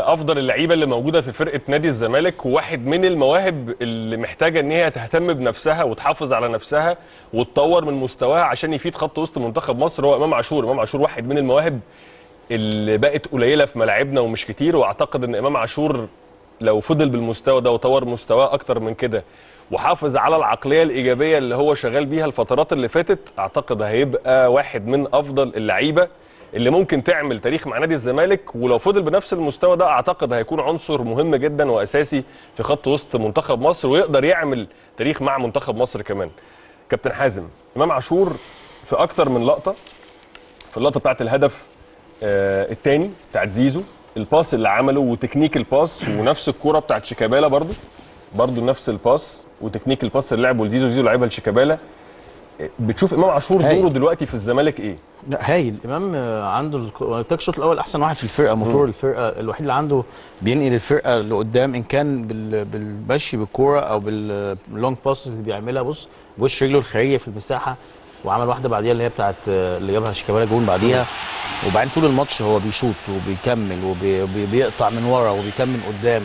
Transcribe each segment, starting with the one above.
افضل اللعيبه اللي موجوده في فرقه نادي الزمالك وواحد من المواهب اللي محتاجه ان هي تهتم بنفسها وتحافظ على نفسها وتطور من مستواها عشان يفيد خط وسط منتخب مصر هو امام عاشور امام عاشور واحد من المواهب اللي بقت قليله في ملاعبنا ومش كتير واعتقد ان امام عاشور لو فضل بالمستوى ده وطور مستواه اكتر من كده وحافظ على العقليه الايجابيه اللي هو شغال بيها الفترات اللي فاتت اعتقد هيبقى واحد من افضل اللعيبه اللي ممكن تعمل تاريخ مع نادي الزمالك ولو فضل بنفس المستوى ده اعتقد هيكون عنصر مهم جدا واساسي في خط وسط منتخب مصر ويقدر يعمل تاريخ مع منتخب مصر كمان كابتن حازم امام عاشور في اكتر من لقطه في اللقطه بتاعت الهدف آه الثاني بتاعت زيزو الباس اللي عمله وتكنيك الباس ونفس الكوره بتاعت شيكابالا برضو برضو نفس الباس وتكنيك الباس اللي لعبه لزيزو زيزو لعبها لشيكابالا آه، بتشوف امام عاشور هاي. دوره دلوقتي في الزمالك ايه لا هايل امام آه، عنده الك- قلت لك الشوط الاول احسن واحد في الفرقه موتور الفرقه الوحيد اللي عنده بينقل الفرقه لقدام ان كان بال- بالمشي بالكوره او باللونج باس اللي بيعملها بص بوش رجله الخارجيه في المساحه وعمل واحده بعديها اللي هي بتاعت آه، اللي جابها شيكابالا جون بعديها وبعدين طول الماتش هو بيشوط وبيكمل وبيقطع من ورا وبيكمل قدام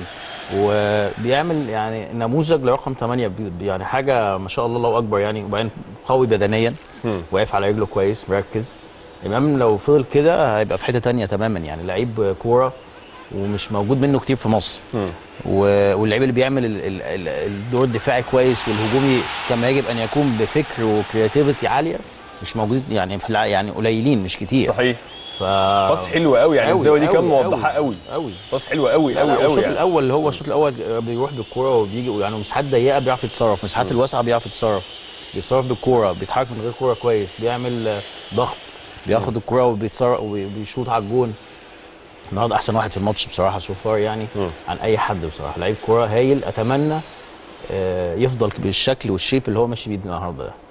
وبيعمل يعني نموذج لرقم 8 يعني حاجه ما شاء الله الله اكبر يعني وبعدين قوي بدنيا واقف على رجله كويس مركز امام لو فضل كده هيبقى في حته تانية تماما يعني لعيب كوره ومش موجود منه كتير في مصر و- واللعيب اللي بيعمل ال- ال- ال- الدور الدفاعي كويس والهجومي كما يجب ان يكون بفكر وكرياتيفيتي عاليه مش موجود يعني في الع- يعني قليلين مش كتير صحيح ف باص حلو قوي يعني أوي، الزاويه دي كان أوي، موضحه أوي، قوي قوي باص حلو قوي لا قوي لا قوي الشوط يعني. الاول اللي هو الشوط الاول بيروح بالكوره وبيجي يعني مساحات ضيقه بيعرف يتصرف مساحات الواسعه بيعرف يتصرف بيتصرف بالكوره بيتحرك من غير كوره كويس بيعمل آه، ضغط بياخد الكوره وبيتصرف وبيشوط على الجون النهارده احسن واحد في الماتش بصراحه سوفار يعني عن اي حد بصراحه لعيب كوره هايل اتمنى آه، يفضل بالشكل والشيب اللي هو ماشي بيه النهارده ده